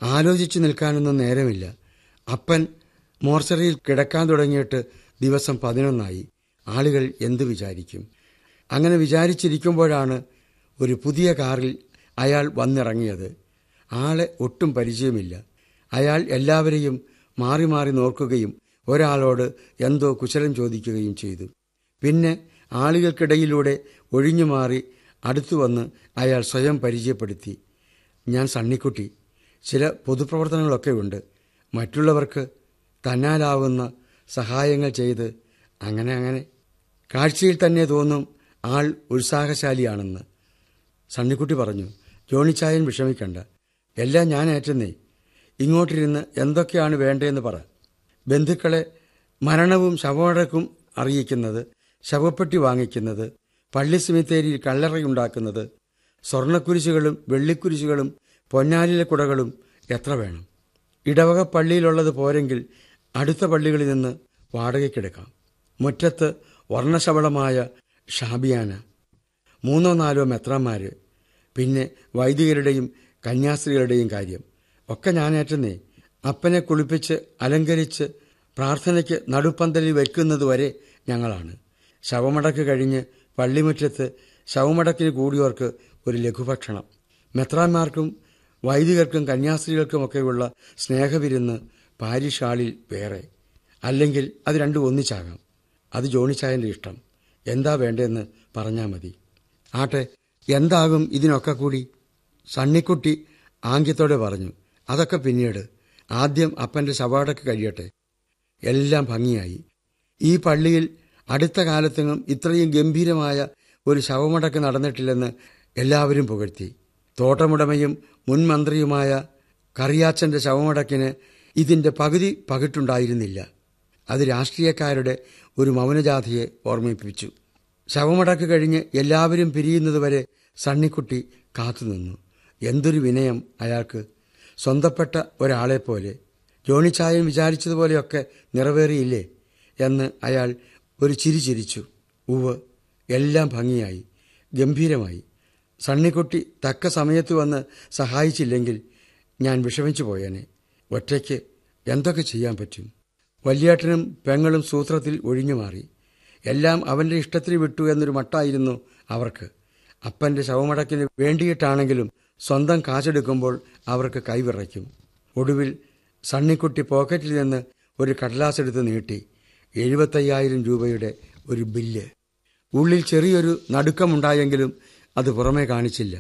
ആലോചിച്ചു നിൽക്കാനൊന്നും നേരമില്ല അപ്പൻ മോർച്ചറിയിൽ കിടക്കാൻ തുടങ്ങിയിട്ട് ദിവസം പതിനൊന്നായി ആളുകൾ എന്തു വിചാരിക്കും അങ്ങനെ വിചാരിച്ചിരിക്കുമ്പോഴാണ് ഒരു പുതിയ കാറിൽ അയാൾ വന്നിറങ്ങിയത് ആളെ ഒട്ടും പരിചയമില്ല അയാൾ എല്ലാവരെയും മാറി മാറി നോക്കുകയും ഒരാളോട് എന്തോ കുശലം ചോദിക്കുകയും ചെയ്തു പിന്നെ ആളുകൾക്കിടയിലൂടെ ഒഴിഞ്ഞു മാറി അടുത്തു വന്ന് അയാൾ സ്വയം പരിചയപ്പെടുത്തി ഞാൻ സണ്ണിക്കുട്ടി ചില പൊതുപ്രവർത്തനങ്ങളൊക്കെ ഉണ്ട് മറ്റുള്ളവർക്ക് തന്നാലാവുന്ന സഹായങ്ങൾ ചെയ്ത് അങ്ങനെ അങ്ങനെ കാഴ്ചയിൽ തന്നെ തോന്നും ആൾ ഉത്സാഹശാലിയാണെന്ന് സണ്ണിക്കുട്ടി പറഞ്ഞു ജോണിച്ചായൻ വിഷമിക്കണ്ട എല്ലാം ഞാൻ ഏറ്റുന്നേ ഇങ്ങോട്ടിരുന്ന് എന്തൊക്കെയാണ് വേണ്ടതെന്ന് പറ ബന്ധുക്കളെ മരണവും ശവമടക്കും അറിയിക്കുന്നത് ശവപ്പെട്ടി വാങ്ങിക്കുന്നത് പള്ളി സിമിത്തേരിയിൽ കല്ലറയുണ്ടാക്കുന്നത് സ്വർണ്ണക്കുരിശുകളും വെള്ളിക്കുരിശുകളും പൊന്നാലിലെ കുടകളും എത്ര വേണം ഇടവക പള്ളിയിലുള്ളത് പോരെങ്കിൽ അടുത്ത പള്ളികളിൽ നിന്ന് വാടകയ്ക്കെടുക്കാം മുറ്റത്ത് വർണ്ണശബളമായ ഷാബിയാന മൂന്നോ നാലോ മെത്രാന്മാര് പിന്നെ വൈദികരുടെയും കന്യാസ്ത്രീകളുടെയും കാര്യം ഒക്കെ ഞാനേറ്റുന്നേ അപ്പനെ കുളിപ്പിച്ച് അലങ്കരിച്ച് പ്രാർത്ഥനയ്ക്ക് നടുപ്പന്തലിൽ വയ്ക്കുന്നതുവരെ ഞങ്ങളാണ് ശവമടക്ക് കഴിഞ്ഞ് പള്ളിമുറ്റത്ത് ശവമടക്കിന് കൂടിയവർക്ക് ഒരു ലഘുഭക്ഷണം മെത്രാന്മാർക്കും വൈദികർക്കും കന്യാസ്ത്രീകൾക്കുമൊക്കെയുള്ള സ്നേഹവിരുന്ന് പാരിഷാളിൽ വേറെ അല്ലെങ്കിൽ അത് രണ്ടും ഒന്നിച്ചാകാം അത് ജോണിച്ചായൻ്റെ ഇഷ്ടം എന്താ വേണ്ടതെന്ന് പറഞ്ഞാൽ മതി ആട്ടെ എന്താകും ഇതിനൊക്കെ കൂടി സണ്ണിക്കുട്ടി ആംഗ്യത്തോടെ പറഞ്ഞു അതൊക്കെ പിന്നീട് ആദ്യം അപ്പന്റെ ശവാടക്ക് കഴിയട്ടെ എല്ലാം ഭംഗിയായി ഈ പള്ളിയിൽ അടുത്ത കാലത്തെങ്ങും ഇത്രയും ഗംഭീരമായ ഒരു ശവമടക്ക് നടന്നിട്ടില്ലെന്ന് എല്ലാവരും പുകഴ്ത്തി തോട്ടമുടമയും മുൻ മന്ത്രിയുമായ കറിയാച്ചന്റെ ശവമടക്കിന് ഇതിന്റെ പകുതി പകിട്ടുണ്ടായിരുന്നില്ല അത് രാഷ്ട്രീയക്കാരുടെ ഒരു മൗനജാഥയെ ഓർമ്മിപ്പിച്ചു ശവമടക്ക് കഴിഞ്ഞ് എല്ലാവരും പിരിയുന്നതുവരെ സണ്ണിക്കുട്ടി കാത്തുനിന്നു എന്തൊരു വിനയം അയാൾക്ക് സ്വന്തപ്പെട്ട ഒരാളെപ്പോലെ ജോണിച്ചായൻ വിചാരിച്ചതുപോലെയൊക്കെ നിറവേറിയില്ലേ എന്ന് അയാൾ ഒരു ചിരി ചിരിച്ചു ഉവ് എല്ലാം ഭംഗിയായി ഗംഭീരമായി സണ്ണിക്കുട്ടി തക്ക സമയത്ത് വന്ന് സഹായിച്ചില്ലെങ്കിൽ ഞാൻ വിഷമിച്ചു പോയേനെ ഒറ്റയ്ക്ക് എന്തൊക്കെ ചെയ്യാൻ പറ്റും വല്യേട്ടനും പെങ്ങളും സൂത്രത്തിൽ ഒഴിഞ്ഞു മാറി എല്ലാം അവന്റെ ഇഷ്ടത്തിന് വിട്ടു എന്നൊരു മട്ടായിരുന്നു അവർക്ക് അപ്പന്റെ ശവമടക്കിന് വേണ്ടിയിട്ടാണെങ്കിലും സ്വന്തം കാശെടുക്കുമ്പോൾ അവർക്ക് കൈവിറയ്ക്കും ഒടുവിൽ സണ്ണിക്കുട്ടി പോക്കറ്റിൽ നിന്ന് ഒരു കടലാസ് എടുത്ത് നീട്ടി എഴുപത്തയ്യായിരം രൂപയുടെ ഒരു ബില്ല് ഉള്ളിൽ ചെറിയൊരു നടുക്കമുണ്ടായെങ്കിലും അത് പുറമേ കാണിച്ചില്ല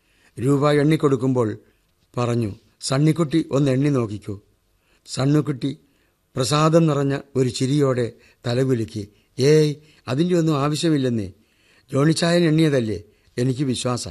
രൂപ എണ്ണിക്കൊടുക്കുമ്പോൾ പറഞ്ഞു സണ്ണിക്കുട്ടി ഒന്ന് എണ്ണി നോക്കിക്കൂ സണ്ണുക്കുട്ടി പ്രസാദം നിറഞ്ഞ ഒരു ചിരിയോടെ തലകുലുക്കി ഏയ് അതിൻ്റെ ഒന്നും ആവശ്യമില്ലെന്നേ ജോണിച്ചായൻ എണ്ണിയതല്ലേ എനിക്ക് വിശ്വാസ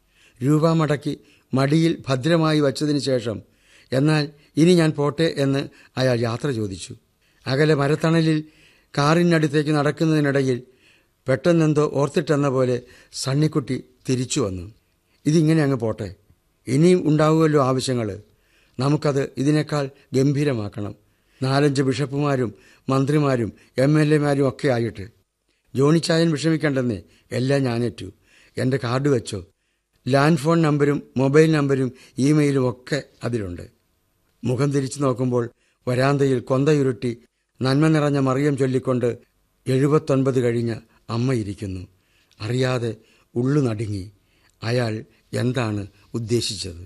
രൂപ മടക്കി മടിയിൽ ഭദ്രമായി വച്ചതിന് ശേഷം എന്നാൽ ഇനി ഞാൻ പോട്ടെ എന്ന് അയാൾ യാത്ര ചോദിച്ചു അകലെ മരത്തണലിൽ കാറിനടുത്തേക്ക് നടക്കുന്നതിനിടയിൽ പെട്ടെന്നെന്തോ ഓർത്തിട്ടെന്ന പോലെ സണ്ണിക്കുട്ടി തിരിച്ചു വന്നു ഇതിങ്ങനെ അങ്ങ് പോട്ടെ ഇനിയും ഉണ്ടാവുമല്ലോ ആവശ്യങ്ങൾ നമുക്കത് ഇതിനേക്കാൾ ഗംഭീരമാക്കണം നാലഞ്ച് ബിഷപ്പുമാരും മന്ത്രിമാരും എം എൽ എമാരും ഒക്കെ ആയിട്ട് ജോണിച്ചായൻ വിഷമിക്കണ്ടെന്നേ എല്ലാം ഞാനേറ്റു എൻ്റെ കാർഡ് വെച്ചോ ലാൻഡ് ഫോൺ നമ്പരും മൊബൈൽ നമ്പരും ഇമെയിലും ഒക്കെ അതിലുണ്ട് മുഖം തിരിച്ചു നോക്കുമ്പോൾ വരാന്തയിൽ കൊന്തയുരുട്ടി നന്മ നിറഞ്ഞ മറിയം ചൊല്ലിക്കൊണ്ട് എഴുപത്തൊൻപത് കഴിഞ്ഞ അമ്മ ഇരിക്കുന്നു അറിയാതെ ഉള്ളു നടുങ്ങി അയാൾ എന്താണ് ഉദ്ദേശിച്ചത്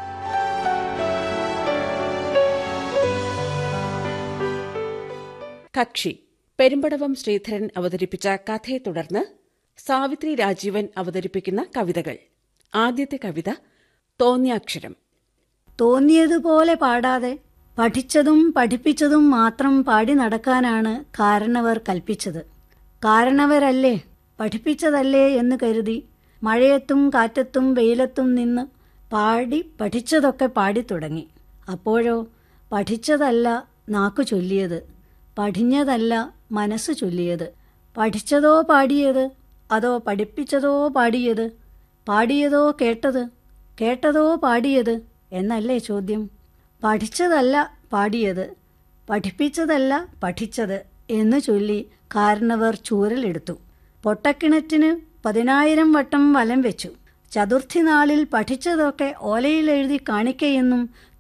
കക്ഷി പെരുമ്പടവം ശ്രീധരൻ അവതരിപ്പിച്ച കഥയെ തുടർന്ന് സാവിത്രി രാജീവൻ അവതരിപ്പിക്കുന്ന കവിതകൾ ആദ്യത്തെ കവിത തോന്നിയാക്ഷരം തോന്നിയതുപോലെ പാടാതെ പഠിച്ചതും പഠിപ്പിച്ചതും മാത്രം പാടി നടക്കാനാണ് കാരണവർ കൽപ്പിച്ചത് കാരണവരല്ലേ പഠിപ്പിച്ചതല്ലേ എന്ന് കരുതി മഴയത്തും കാറ്റത്തും വെയിലത്തും നിന്ന് പാടി പഠിച്ചതൊക്കെ പാടിത്തുടങ്ങി അപ്പോഴോ പഠിച്ചതല്ല നാക്കു ചൊല്ലിയത് പഠിഞ്ഞതല്ല മനസ്സ് ചൊല്ലിയത് പഠിച്ചതോ പാടിയത് അതോ പഠിപ്പിച്ചതോ പാടിയത് പാടിയതോ കേട്ടത് കേട്ടതോ പാടിയത് എന്നല്ലേ ചോദ്യം പഠിച്ചതല്ല പാടിയത് പഠിപ്പിച്ചതല്ല പഠിച്ചത് എന്ന് ചൊല്ലി കാരണവർ ചൂരലെടുത്തു പൊട്ടക്കിണറ്റിന് പതിനായിരം വട്ടം വലം വെച്ചു ചതുർത്ഥി നാളിൽ പഠിച്ചതൊക്കെ ഓലയിലെഴുതി കാണിക്കയെന്നും